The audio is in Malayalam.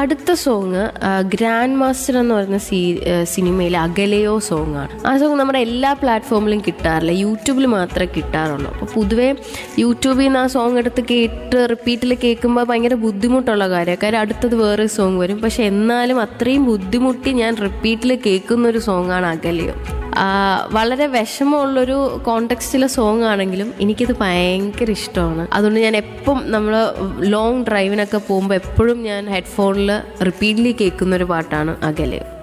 അടുത്ത സോങ് ഗ്രാൻഡ് മാസ്റ്റർ എന്ന് പറയുന്ന സീ സിനിമയിലെ അകലെയോ സോങ് ആണ് ആ സോങ് നമ്മുടെ എല്ലാ പ്ലാറ്റ്ഫോമിലും കിട്ടാറില്ല യൂട്യൂബിൽ മാത്രമേ കിട്ടാറുള്ളൂ അപ്പോൾ പൊതുവേ യൂട്യൂബിൽ നിന്ന് ആ സോങ് എടുത്ത് കേട്ട് റിപ്പീറ്റിൽ കേൾക്കുമ്പോൾ ഭയങ്കര ബുദ്ധിമുട്ടുള്ള കാര്യമാണ് കാര്യം അടുത്തത് വേറെ സോങ് വരും പക്ഷെ എന്നാലും അത്രയും ബുദ്ധിമുട്ടി ഞാൻ റിപ്പീറ്റിൽ കേൾക്കുന്ന ഒരു സോങ്ങാണ് അകലെയോ ആ, വളരെ വിഷമമുള്ളൊരു കോണ്ടെക്സ്റ്റിലെ സോങ് ആണെങ്കിലും എനിക്കിത് ഭയങ്കര ഇഷ്ടമാണ് അതുകൊണ്ട് ഞാൻ എപ്പം നമ്മൾ ലോങ് ഡ്രൈവിനൊക്കെ പോകുമ്പോൾ എപ്പോഴും ഞാൻ ഹെഡ്ഫോണിൽ റിപ്പീറ്റ്ലി കേൾക്കുന്ന ഒരു പാട്ടാണ് അകലെ